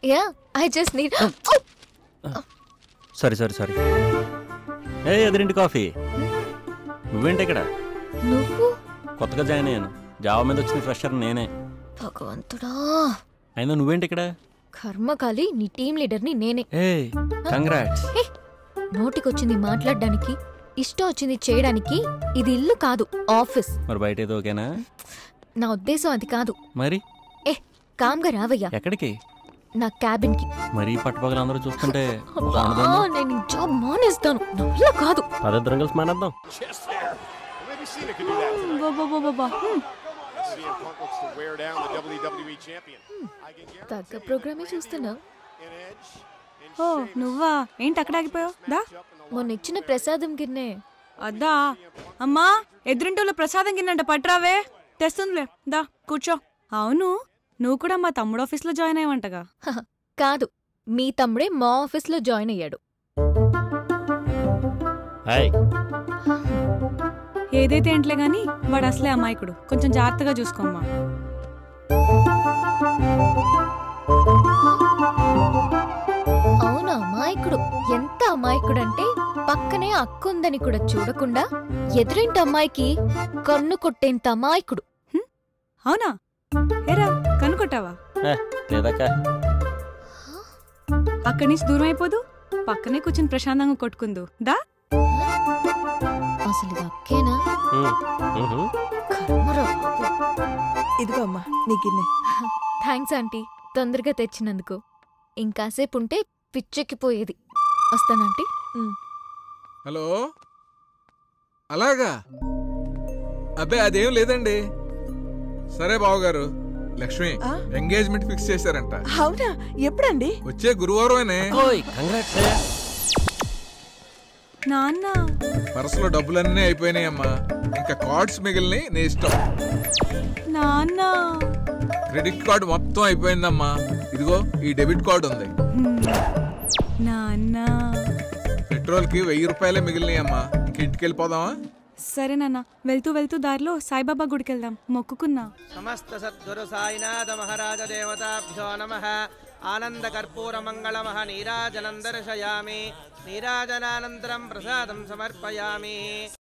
Yeah I just need sorry sorry sorry ఏ ఎదురింటి coffee నువ్వేంటి ఇక్కడ నువ్వు కొత్తగా జాయిన్ అయ్యాను జాబ్ మీద వచ్చిన ఫ్రెషర్ నేనే భగవంతుడా అయినా నువ్వేంటి ఇక్కడ కర్మకాలి నీ టీం లీడర్ని నేనే ఏ కంగ్రాట్స్ హే, నోటికొచ్చింది మాట్లాడడానికి ఇష్టం వచ్చింది చేయడానికి ఇది ఇల్లు కాదు ఆఫీస్ మరి బయట ఏదో ఓకేనా నా ఉద్దేశం అది కాదు మరి ఏ కామ్గా రావయ్యా ఎక్కడికి నా క్యాబిన్ కి మరి పట్టుపగలు అందరూ చూస్తుంటే అబ్బా, బాగుండదేమో. నేను ఈ జాబ్ మానేస్తాను నా వల్ల కాదు పదిద్దరం కలిసి మానేద్దాం Just there. Maybe Cena could do that tonight. CM Punk looks to wear down the WWE champion. I can guarantee తగ్గ you ప్రోగ్రామే చూస్తున్నా an edge and ఓ నువ్వా ఏంటి అక్కడ ఆగిపోయావు దా మొన్న ఇచ్చిన ప్రసాదం గిన్నె అద్దా అమ్మా ఎదురింటోళ్ళు ప్రసాదం కిందంట పట్రావే తెస్తుందిలే దా కూర్చో అవును నువ్వు కూడా మా తమ్ముడు ఆఫీస్లో జాయిన్ అయ్యవంటగా హహ, కాదు మీ తమ్ముడే మా ఆఫీస్లో జాయిన్ అయ్యాడు హాయ్ ఏదైతే ఏంట్లే గాని వాడు అసలే అమాయకుడు కొంచెం జాగ్రత్తగా చూసుకోమ్మా అవును అమాయకుడు ఎంత అమాయకుడంటే పక్కనే అక్కుందని కూడా చూడకుండా ఎదురింటి అమ్మాయికి కన్ను కొట్టేంత అమాయకుడు అవునా ఏరా కనుకొట్టావా లేదక్క అక్కడి నుంచి దూరం అయిపోదు పక్కనే కూర్చుని ప్రశాంతంగా కొట్టుకుందు దా అసలు ఇది అక్కేనా ఉమ్, ఉహు. కర్మరా బాబు. ఇదిగో అమ్మా నీ గిన్నె థ్యాంక్స్ ఆంటీ తొందరగా తెచ్చినందుకు ఇంకాసేపు ఉంటే పిచ్చెక్కిపోయేది వస్తానంటీ హలో అలాగా అబ్బే అదేం లేదండి సరే బావగారు లక్ష్మి ఆ? ఎంగేజ్మెంట్ ఫిక్స్ చేశారంట అవునా ఎప్పుడండి వచ్చే గురువారమేనే ఓయ్ కంగ్రాట్స్ నాన్న పర్సులో డబ్బులన్నీ అయిపోయినాయమ్మా ఇంకా కార్డ్స్ మిగిలినాయి నీ ఇష్టం నాన్న క్రెడిట్ కార్డు మొత్తం అయిపోయిందమ్మా ఇదిగో ఈ డెబిట్ కార్డు ఉంది హ్మ్. నాన్న పెట్రోల్ కి వెయ్యి రూపాయలే మిగిలినాయమ్మా ఇంక ఇంటికి వెళ్ళిపోదామా సరే నాన్న వెళ్తూ వెళ్తూ దారిలో సాయిబాబా గుడికి వెళ్దాం మొక్కుకున్నా సమస్త సద్గురు సాయినాథ మహారాజ దేవతాభ్యో నమ ఆనంద కర్పూర మంగళమః నీరాజనం దర్శయామి నీరాజనానంతరం ప్రసాదం సమర్పయామి